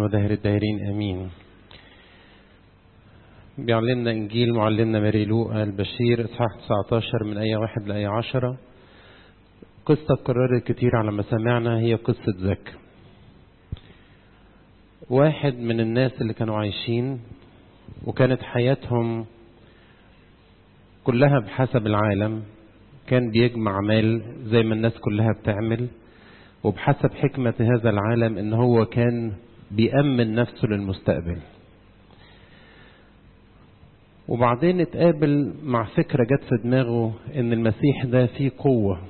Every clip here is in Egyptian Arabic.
ودهر الداهرين امين بيعلمنا انجيل معلمنا ماري لوقا البشير اصحاح 19 من ايه واحد لايه عشرة قصة اتكررت كتير على ما سمعنا هي قصة زك واحد من الناس اللي كانوا عايشين وكانت حياتهم كلها بحسب العالم كان بيجمع مال زي ما الناس كلها بتعمل وبحسب حكمة هذا العالم ان هو كان بيأمن نفسه للمستقبل وبعدين اتقابل مع فكرة جت في دماغه ان المسيح ده فيه قوة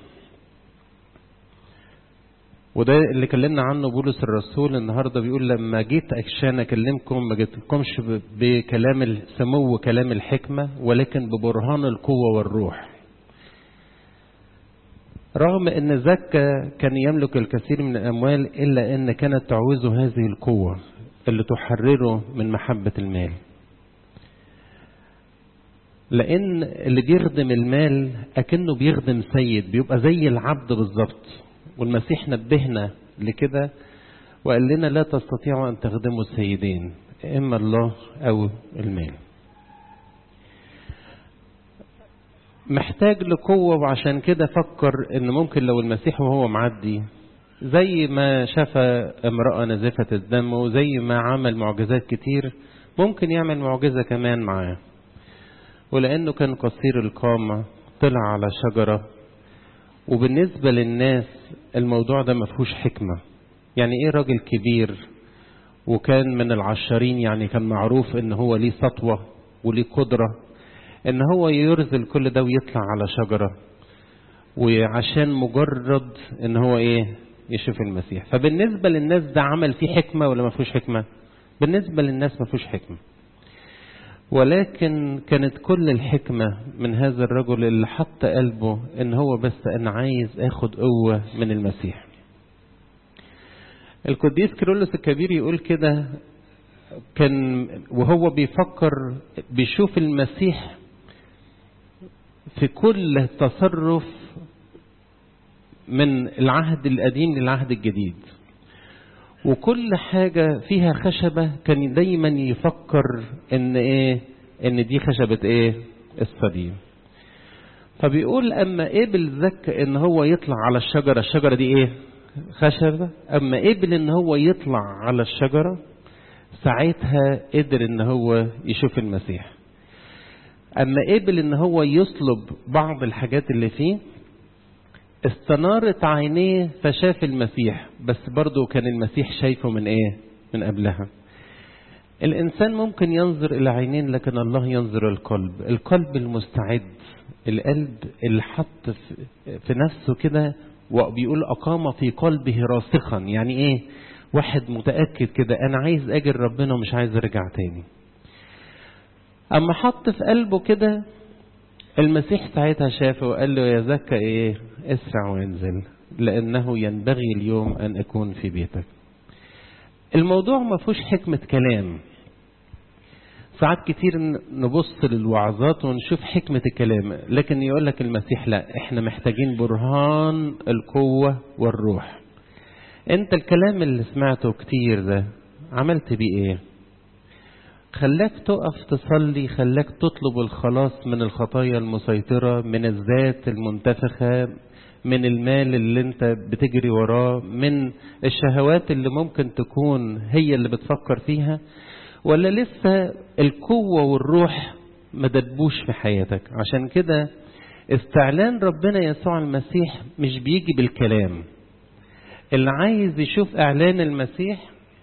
وده اللي كلمنا عنه بولس الرسول النهاردة بيقول لما جيت عشان اكلمكم ما جيتلكمش بكلام سمو كلام الحكمة ولكن ببرهان القوة والروح رغم ان زكا كان يملك الكثير من الاموال الا ان كانت تعوزه هذه القوة اللي تحرره من محبة المال لان اللي بيخدم المال اكنه بيخدم سيد بيبقى زي العبد بالظبط والمسيح نبهنا لكده وقال لنا لا تستطيعوا ان تخدموا السيدين اما الله او المال محتاج لقوة وعشان كده فكر ان ممكن لو المسيح وهو معدي زي ما شفى امرأة نزفة الدم وزي ما عمل معجزات كتير ممكن يعمل معجزة كمان معاه ولأنه كان قصير القامة طلع على شجرة وبالنسبة للناس الموضوع ده ما فيهوش حكمة يعني ايه راجل كبير وكان من العشرين يعني كان معروف ان هو ليه سطوة وليه قدرة ان هو يرزل كل ده ويطلع على شجرة وعشان مجرد ان هو ايه يشوف المسيح فبالنسبة للناس ده عمل فيه حكمة ولا ما فيهوش حكمة بالنسبة للناس ما فيهوش حكمة ولكن كانت كل الحكمة من هذا الرجل اللي حط قلبه ان هو بس انا عايز اخد قوة من المسيح القديس كيرلس الكبير يقول كده كان وهو بيفكر بيشوف المسيح في كل تصرف من العهد القديم للعهد الجديد وكل حاجة فيها خشبة كان دايما يفكر ان ايه ان دي خشبة ايه الصليب فبيقول اما قبل زك ان هو يطلع على الشجرة الشجرة دي ايه خشبة اما قبل ان هو يطلع على الشجرة ساعتها قدر ان هو يشوف المسيح اما قبل ان هو يصلب بعض الحاجات اللي فيه استنارت عينيه فشاف المسيح بس برضه كان المسيح شايفه من ايه من قبلها الانسان ممكن ينظر الى عينين لكن الله ينظر القلب القلب المستعد القلب اللي حط في نفسه كده وبيقول اقام في قلبه راسخا يعني ايه واحد متاكد كده انا عايز اجر ربنا ومش عايز ارجع تاني اما حط في قلبه كده المسيح ساعتها شافه وقال له يا زكا ايه اسرع وانزل لانه ينبغي اليوم ان اكون في بيتك الموضوع ما فيهوش حكمة كلام ساعات كتير نبص للوعظات ونشوف حكمة الكلام لكن يقول لك المسيح لا احنا محتاجين برهان القوة والروح انت الكلام اللي سمعته كتير ده عملت بيه ايه خلاك تقف تصلي خلاك تطلب الخلاص من الخطايا المسيطرة من الذات المنتفخة من المال اللي انت بتجري وراه من الشهوات اللي ممكن تكون هي اللي بتفكر فيها ولا لسه القوة والروح مدبوش في حياتك عشان كده استعلان ربنا يسوع المسيح مش بيجي بالكلام اللي عايز يشوف اعلان المسيح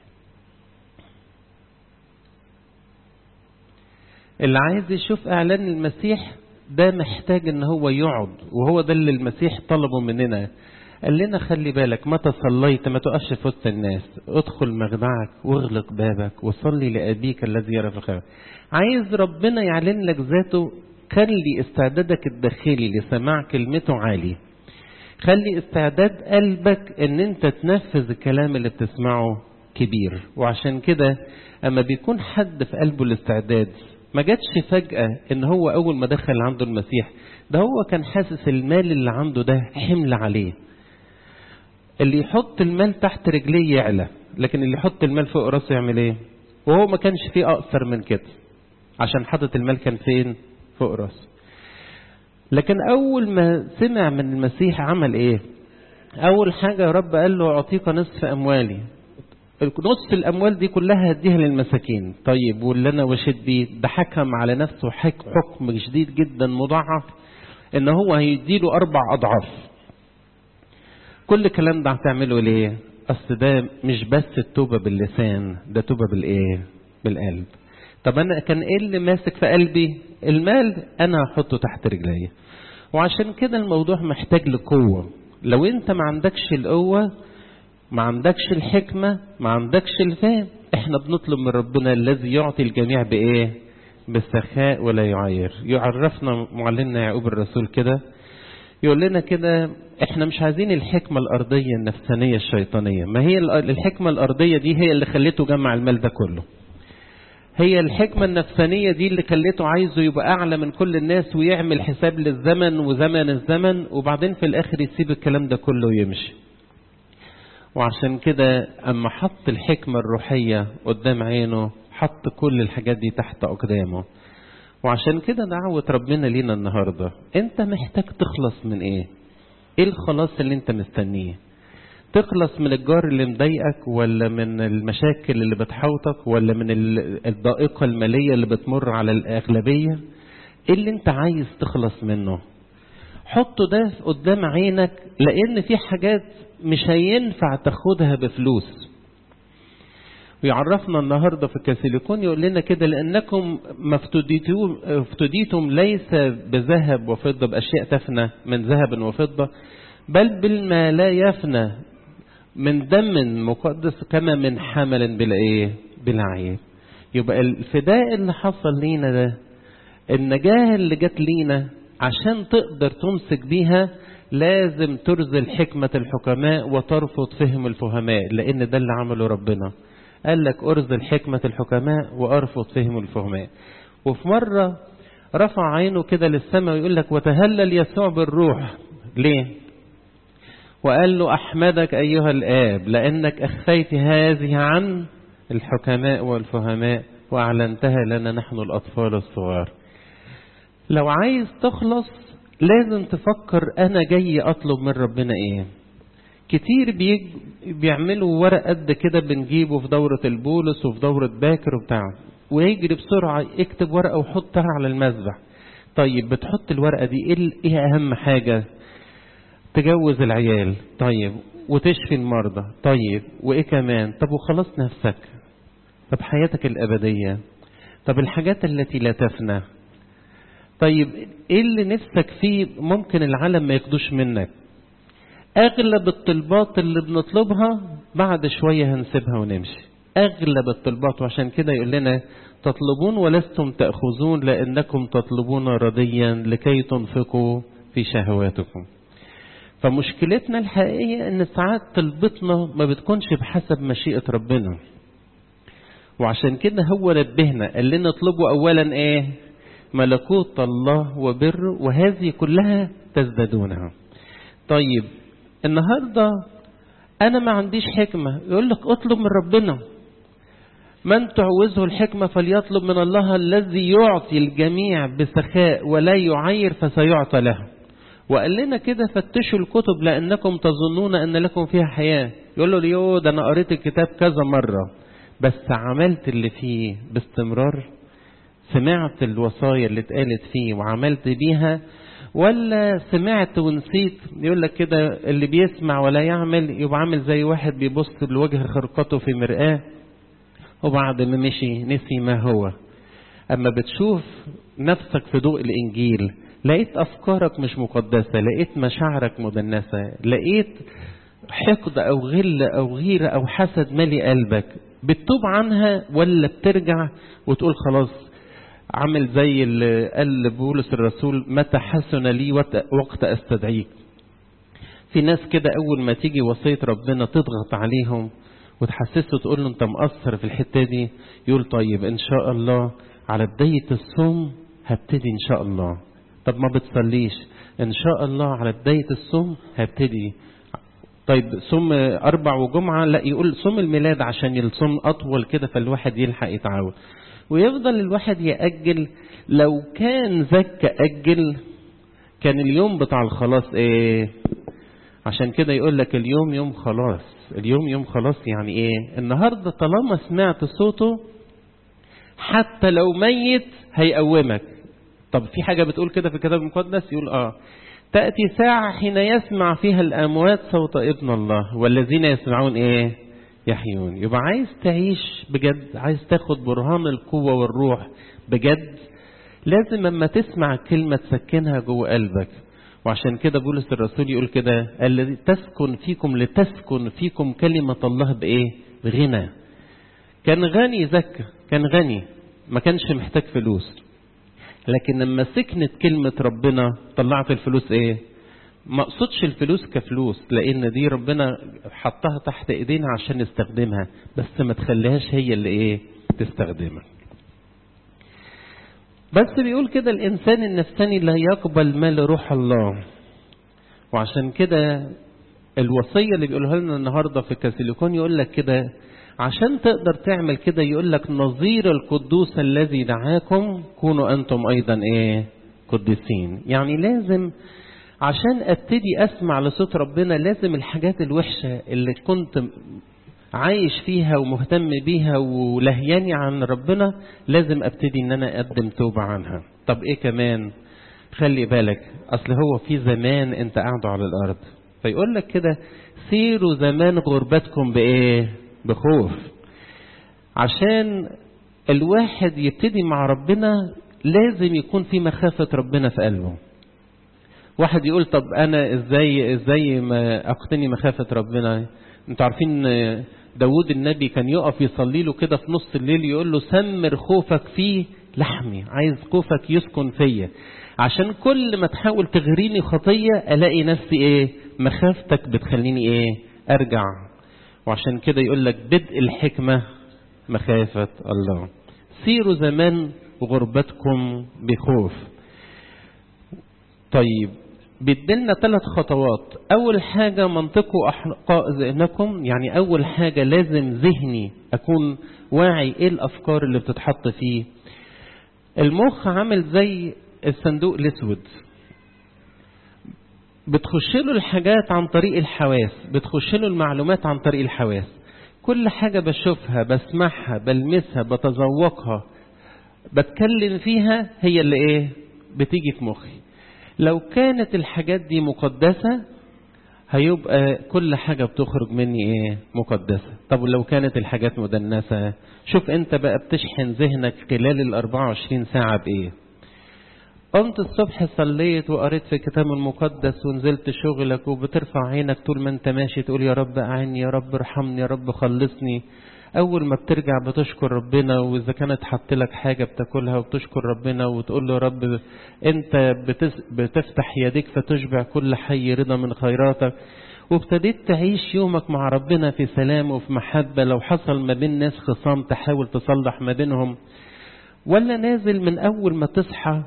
اللي عايز يشوف اعلان المسيح ده محتاج ان هو يقعد وهو ده اللي المسيح طلبه مننا قال لنا خلي بالك متى صليت ما تقفش في وسط الناس ادخل مخدعك واغلق بابك وصلي لابيك الذي يرى في الخير عايز ربنا يعلن لك ذاته خلي استعدادك الداخلي لسماع كلمته عالي خلي استعداد قلبك ان انت تنفذ الكلام اللي بتسمعه كبير وعشان كده اما بيكون حد في قلبه الاستعداد ما جاتش فجأة ان هو اول ما دخل عنده المسيح ده هو كان حاسس المال اللي عنده ده حمل عليه اللي يحط المال تحت رجليه يعلى لكن اللي يحط المال فوق راسه يعمل ايه وهو ما كانش فيه اقصر من كده عشان حاطط المال كان فين فوق راسه لكن اول ما سمع من المسيح عمل ايه اول حاجة يا رب قال له اعطيك نصف اموالي نصف الاموال دي كلها هديها للمساكين طيب واللي انا وشيت بيه ده حكم على نفسه حكم شديد جدا مضاعف ان هو هيديله اربع اضعاف كل الكلام ده هتعمله ليه اصل ده مش بس التوبة باللسان ده توبة بالايه بالقلب طب انا كان ايه اللي ماسك في قلبي المال انا هحطه تحت رجلي وعشان كده الموضوع محتاج لقوة لو انت ما عندكش القوة ما عندكش الحكمة ما عندكش الفهم احنا بنطلب من ربنا الذي يعطي الجميع بايه بالسخاء ولا يعير يعرفنا معلمنا يعقوب الرسول كده يقول لنا كده احنا مش عايزين الحكمة الارضية النفسانية الشيطانية ما هي الحكمة الارضية دي هي اللي خلته جمع المال ده كله هي الحكمة النفسانية دي اللي خلته عايزه يبقى أعلى من كل الناس ويعمل حساب للزمن وزمن الزمن وبعدين في الآخر يسيب الكلام ده كله ويمشي وعشان كده أما حط الحكمة الروحية قدام عينه حط كل الحاجات دي تحت أقدامه وعشان كده دعوة ربنا لينا النهاردة أنت محتاج تخلص من إيه؟ إيه الخلاص اللي أنت مستنيه؟ تخلص من الجار اللي مضايقك ولا من المشاكل اللي بتحوطك ولا من الضائقة المالية اللي بتمر على الأغلبية ايه اللي انت عايز تخلص منه حطه ده قدام عينك لان في حاجات مش هينفع تاخدها بفلوس ويعرفنا النهاردة في كاسيليكون يقول لنا كده لأنكم افتديتم ليس بذهب وفضة بأشياء تفنى من ذهب وفضة بل بالما لا يفنى من دم مقدس كما من حمل بلا ايه بلا عيب يبقى الفداء اللي حصل لينا ده النجاة اللي جت لينا عشان تقدر تمسك بيها لازم ترزل حكمة الحكماء وترفض فهم الفهماء لأن ده اللي عمله ربنا قال لك أرزل حكمة الحكماء وأرفض فهم الفهماء وفي مرة رفع عينه كده للسماء ويقول لك وتهلل يسوع بالروح ليه وقال له أحمدك أيها الآب لأنك أخفيت هذه عن الحكماء والفهماء وأعلنتها لنا نحن الأطفال الصغار لو عايز تخلص لازم تفكر أنا جاي أطلب من ربنا إيه كتير بيج... بيعملوا ورق قد كده بنجيبه في دورة البولس وفي دورة باكر وبتاع ويجري بسرعة يكتب ورقة ويحطها على المذبح طيب بتحط الورقة دي ايه, إيه أهم حاجة تجوز العيال طيب وتشفي المرضى طيب وايه كمان طب وخلاص نفسك طب حياتك الأبدية طب الحاجات التي لا تفنى طيب ايه اللي نفسك فيه ممكن العالم ما ياخدوش منك اغلب الطلبات اللي بنطلبها بعد شوية هنسيبها ونمشي اغلب الطلبات وعشان كده يقول لنا تطلبون ولستم تأخذون لأنكم تطلبون رديا لكي تنفقوا في شهواتكم فمشكلتنا الحقيقية ان ساعات طلبتنا ما بتكونش بحسب مشيئة ربنا وعشان كده هو نبهنا قال لنا اطلبوا اولا ايه ملكوت الله وبر وهذه كلها تزدادونها طيب النهاردة انا ما عنديش حكمة يقول لك اطلب من ربنا من تعوزه الحكمة فليطلب من الله الذي يعطي الجميع بسخاء ولا يعير فسيعطى له وقال لنا كده فتشوا الكتب لأنكم تظنون أن لكم فيها حياة يقول له ليو ده أنا قريت الكتاب كذا مرة بس عملت اللي فيه باستمرار سمعت الوصايا اللي اتقالت فيه وعملت بيها ولا سمعت ونسيت يقول لك كده اللي بيسمع ولا يعمل يبقى عامل زي واحد بيبص لوجه خرقته في مرآة وبعد ما مشي نسي ما هو أما بتشوف نفسك في ضوء الإنجيل لقيت أفكارك مش مقدسة لقيت مشاعرك مدنسة لقيت حقد أو غل أو غيرة أو حسد مالي قلبك بتتوب عنها ولا بترجع وتقول خلاص عامل زي اللي قال بولس الرسول متى حسن لي وقت استدعيك في ناس كده أول ما تيجي وصية ربنا تضغط عليهم وتحسسه تقول له انت مقصر في الحتة دي يقول طيب ان شاء الله على بداية الصوم هبتدي ان شاء الله طب ما بتصليش ان شاء الله على بداية الصوم هبتدي طيب صوم أربع وجمعة لا يقول صوم الميلاد عشان الصوم أطول كده فالواحد يلحق يتعود ويفضل الواحد يأجل لو كان زكى أجل كان اليوم بتاع الخلاص ايه عشان كده يقول لك اليوم يوم خلاص اليوم يوم خلاص يعني ايه النهارده طالما سمعت صوته حتى لو ميت هيقومك طب في حاجة بتقول كده في الكتاب المقدس يقول اه تأتي ساعة حين يسمع فيها الأموات صوت ابن الله والذين يسمعون ايه يحيون يبقى عايز تعيش بجد عايز تاخد برهان القوة والروح بجد لازم اما تسمع كلمة تسكنها جوه قلبك وعشان كده بولس الرسول يقول كده الذي تسكن فيكم لتسكن فيكم كلمة الله بإيه بغنى كان غني زكى كان غني ما كانش محتاج فلوس لكن لما سكنت كلمة ربنا طلعت الفلوس ايه ما اقصدش الفلوس كفلوس لان دي ربنا حطها تحت ايدينا عشان نستخدمها بس ما تخليهاش هي اللي ايه تستخدمها بس بيقول كده الإنسان النفساني لا يقبل ما لروح الله وعشان كده الوصية اللي بيقولها لنا النهاردة في كاسيليكون يقول لك كده عشان تقدر تعمل كده يقول لك نظير القدوس الذي دعاكم كونوا أنتم أيضا إيه قديسين يعني لازم عشان ابتدي اسمع لصوت ربنا لازم الحاجات الوحشة اللي كنت عايش فيها ومهتم بيها ولهياني عن ربنا لازم ابتدي ان انا اقدم توبة عنها طب ايه كمان خلي بالك اصل هو في زمان انت قاعد على الارض فيقول لك كده سيروا زمان غربتكم بايه بخوف عشان الواحد يبتدي مع ربنا لازم يكون في مخافة ربنا في قلبه واحد يقول طب انا ازاي ازاي ما اقتني مخافة ربنا انتوا عارفين داود النبي كان يقف يصلي له كده في نص الليل يقول له سمر خوفك في لحمي عايز خوفك يسكن فيا عشان كل ما تحاول تغريني خطية الاقي نفسي ايه مخافتك بتخليني ايه ارجع وعشان كده يقول لك بدء الحكمة مخافة الله سيروا زمان غربتكم بخوف طيب بيدلنا ثلاث خطوات أول حاجة منطقوا أحقاء ذهنكم يعني أول حاجة لازم ذهني أكون واعي إيه الأفكار اللي بتتحط فيه المخ عامل زي الصندوق الأسود بتخش له الحاجات عن طريق الحواس بتخش له المعلومات عن طريق الحواس كل حاجة بشوفها بسمعها بلمسها بتذوقها بتكلم فيها هي اللي ايه بتيجي في مخي لو كانت الحاجات دي مقدسة هيبقى كل حاجة بتخرج مني ايه مقدسة طب لو كانت الحاجات مدنسة شوف انت بقى بتشحن ذهنك خلال ال 24 ساعة بايه قمت الصبح صليت وقريت في الكتاب المقدس ونزلت شغلك وبترفع عينك طول ما انت ماشي تقول يا رب اعني يا رب ارحمني يا رب خلصني اول ما بترجع بتشكر ربنا واذا كانت حط لك حاجة بتاكلها وبتشكر ربنا وتقول له يا رب انت بتفتح يديك فتشبع كل حي رضا من خيراتك وابتديت تعيش يومك مع ربنا في سلام وفي محبة لو حصل ما بين ناس خصام تحاول تصلح ما بينهم ولا نازل من اول ما تصحى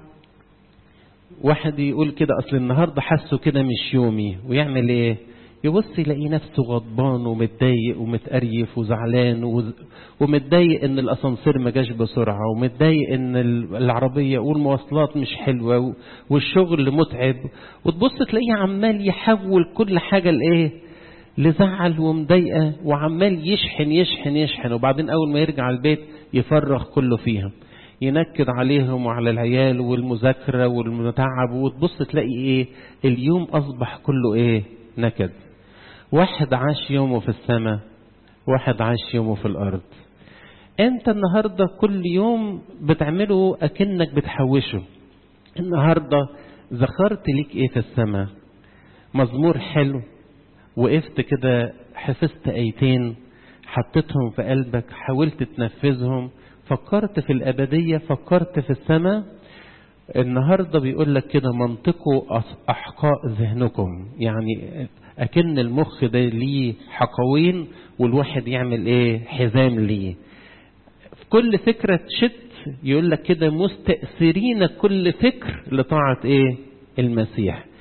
واحد يقول كده اصل النهارده حاسه كده مش يومي ويعمل ايه يبص يلاقي نفسه غضبان ومتضايق ومتقريف وزعلان ومتضايق ان الاسانسير ما جاش بسرعه ومتضايق ان العربيه والمواصلات مش حلوه والشغل متعب وتبص تلاقيه عمال يحول كل حاجه لايه لزعل ومضايقه وعمال يشحن يشحن يشحن وبعدين اول ما يرجع البيت يفرغ كله فيها ينكد عليهم وعلى العيال والمذاكره والمتعب وتبص تلاقي ايه اليوم اصبح كله ايه نكد واحد عاش يومه في السماء واحد عاش يومه في الأرض انت النهاردة كل يوم بتعمله أكنك بتحوشه النهاردة ذكرت ليك ايه في السماء مزمور حلو وقفت كده حفظت ايتين حطيتهم في قلبك حاولت تنفذهم فكرت في الأبدية فكرت في السماء النهاردة بيقول لك كده منطقوا أحقاء ذهنكم يعني أكن المخ ده ليه حقوين والواحد يعمل إيه حزام ليه في كل فكرة تشت يقول لك كده مستأثرين كل فكر لطاعة إيه المسيح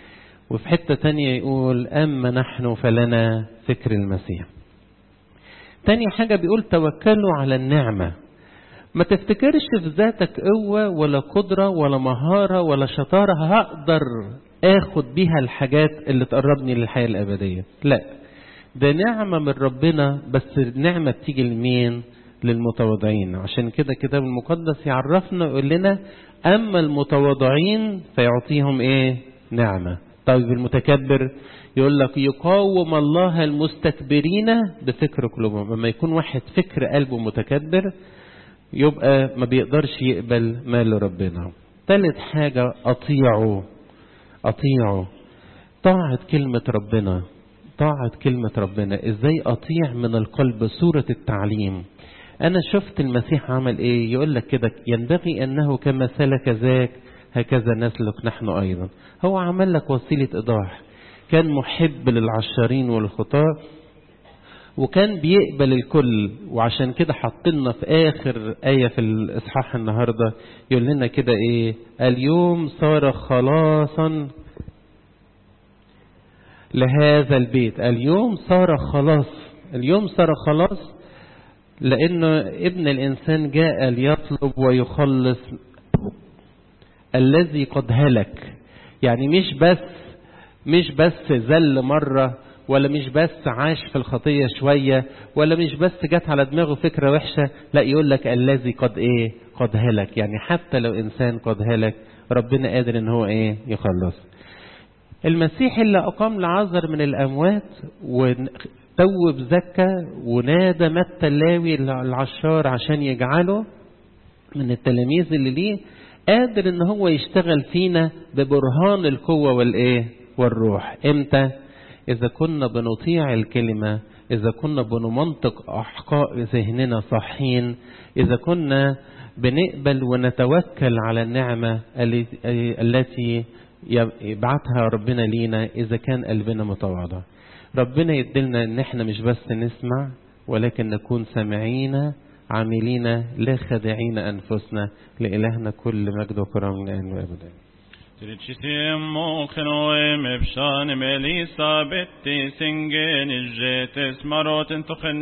وفي حتة تانية يقول أما نحن فلنا فكر المسيح تاني حاجة بيقول توكلوا على النعمة ما تفتكرش في ذاتك قوة ولا قدرة ولا مهارة ولا شطارة هقدر اخد بيها الحاجات اللي تقربني للحياة الأبدية لا ده نعمة من ربنا بس النعمة بتيجي لمين للمتواضعين عشان كده الكتاب المقدس يعرفنا يقول لنا أما المتواضعين فيعطيهم إيه نعمة طيب المتكبر يقول لك يقاوم الله المستكبرين بفكر قلوبهم لما يكون واحد فكر قلبه متكبر يبقى ما بيقدرش يقبل مال ربنا ثالث حاجة أطيعوا أطيعوا طاعة كلمة ربنا طاعة كلمة ربنا ازاي أطيع من القلب سورة التعليم أنا شفت المسيح عمل إيه يقول لك كده ينبغي أنه كما سلك ذاك هكذا نسلك نحن أيضا هو عمل لك وسيلة إيضاح كان محب للعشارين والخطاة وكان بيقبل الكل وعشان كده حطلنا في آخر آية في الإصحاح النهاردة يقول لنا كده إيه اليوم صار خلاصا لهذا البيت اليوم صار خلاص اليوم صار خلاص لأنه ابن الإنسان جاء ليطلب ويخلص الذي قد هلك يعني مش بس مش بس زل مرة ولا مش بس عاش في الخطية شوية ولا مش بس جت على دماغه فكرة وحشة لا يقول لك الذي قد ايه قد هلك يعني حتى لو انسان قد هلك ربنا قادر ان هو ايه يخلص المسيح اللي اقام لعازر من الاموات وتوب زكى ونادى متى اللاوي العشار عشان يجعله من التلاميذ اللي ليه قادر ان هو يشتغل فينا ببرهان القوة والايه والروح امتى إذا كنا بنطيع الكلمة إذا كنا بنمنطق أحقاء ذهننا صحين إذا كنا بنقبل ونتوكل على النعمة التي يبعثها ربنا لينا إذا كان قلبنا متواضع ربنا يدلنا إن إحنا مش بس نسمع ولكن نكون سامعين عاملين لا خادعين أنفسنا لإلهنا كل مجد وكرم الآن وأبدا Tiricisimo khnoem ebshan melisa betti singen الجيت اسمروت انتخن